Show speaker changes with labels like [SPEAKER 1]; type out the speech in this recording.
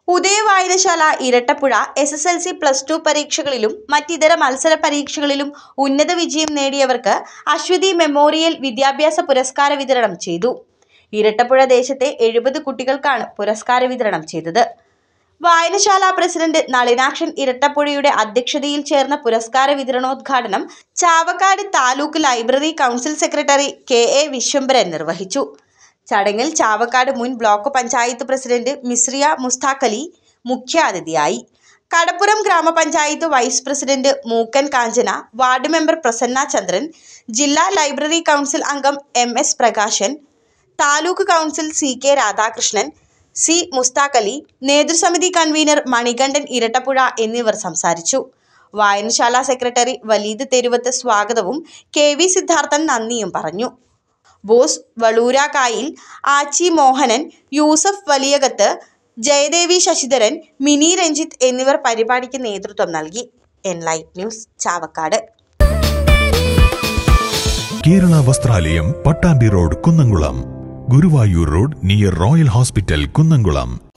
[SPEAKER 1] ഉദയ വായനശാല Irattapuzha S S L C plus two പരീക്ഷകളിലും മറ്റിതര മത്സര പരീക്ഷകളിലും ഉന്നത വിജയം നേടിയവർക്ക് അശ്വതി മെമ്മോറിയൽ വിദ്യാഭ്യാസ പുരസ്കാര വിതരണം ചെയ്തു ഇരട്ടപ്പുഴ ദേശത്തെ എഴുപത് കുട്ടികൾക്കാണ് പുരസ്കാര വിതരണം ചെയ്തത് വായനശാല പ്രസിഡന്റ് നളിനാക്ഷൻ ഇരട്ടപ്പുഴയുടെ അധ്യക്ഷതയിൽ ചേർന്ന പുരസ്കാര വിതരണോദ്ഘാടനം Chavakkad taluk library council secretary K A Viswambharan നിർവഹിച്ചു ചടങ്ങിൽ ചാവക്കാട് മുൻ ബ്ലോക്ക് പഞ്ചായത്ത് പ്രസിഡന്റ് മിസ്രിയ മുസ്താഖലി മുഖ്യാതിഥിയായി Kadappuram grama panchayat vice president Mookkan Kanchana ward member Prasanna Chandran ജില്ലാ ലൈബ്രറി കൗൺസിൽ അംഗം M S Prakashan taluk council C K Radhakrishnan C Musthaq Ali നേതൃസമിതി കൺവീനർ മണികണ്ഠൻ ഇരട്ടപ്പുഴ എന്നിവർ സംസാരിച്ചു വായനശാല സെക്രട്ടറി വലീദ് തെരുവത്ത് സ്വാഗതവും കെ വി സിദ്ധാർത്ഥൻ നന്ദിയും പറഞ്ഞു ബോസ് വളൂരാക്കായിൽ ആച്ചി മോഹനൻ യൂസഫ് വലിയകത്ത് ജയദേവി ശശിധരൻ മിനി രഞ്ജിത്ത് എന്നിവർ പരിപാടിക്ക് നേതൃത്വം നൽകി enlight news Chavakkad
[SPEAKER 2] Kerala Vasthralayam Pattambi road Kunnamkulam Guruvayur road near royal hospital Kunnamkulam